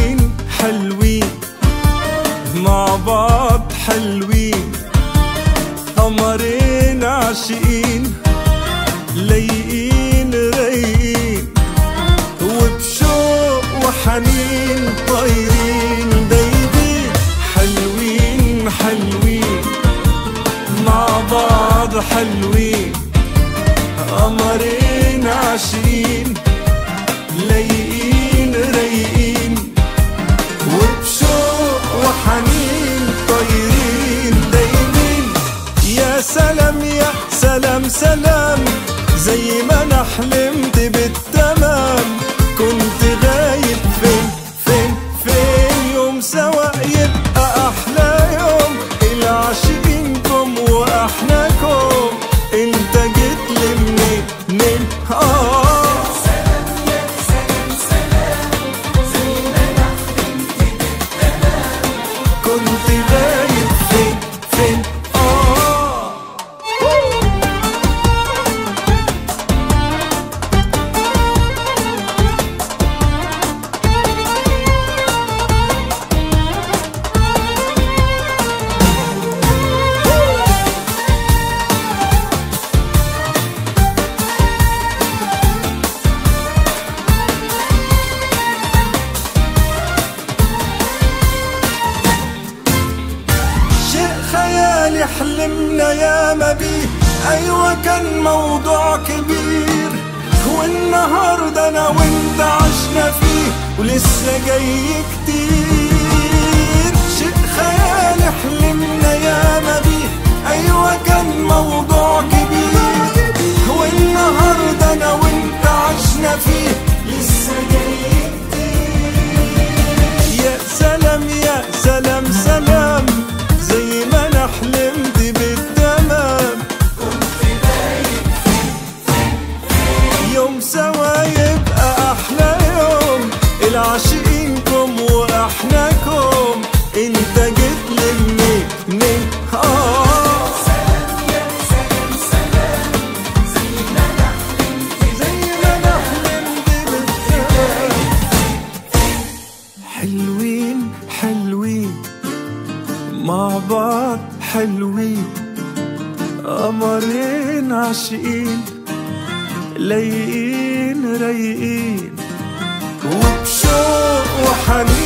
حلوين حلوين مع بعض حلوين قمرين عاشقين لايقين رايقين وبشوق وحنين طايرين دايبين حلوين حلوين مع بعض حلوين قمرين عاشقين لايقين رايقين وبشوق وحنين طايرين دايمين يا سلام يا سلام سلام زي ما انا حلمت بالتمام كنت غايب فين فين فين يوم سوا يبقى احلى يوم العاشقينكم واحناكم انت جيت لي منين منين اه كنت غايب فين فين اه شيء خيالي حلمنا ياما بيه ايوه كان موضوع كبير والنهارده انا وانت عشنا فيه ولسه جاي كتير شيء خيالي حلمنا ياما بيه ايوه كان موضوع كبير والنهارده انا وانت عشنا فيه لسه جاي كتير يا سلام يا سلام سلام زي ما انا حلمت بالتمام يوم سوا يبقى احلى يوم العاشقينكم واحناكم انت جيت لي منين منين اه زي ما انا حلمت بالتمام حلوين حلوين مع بعض حلوين قمرين عاشقين لايقين رايقين وبشوق وحنين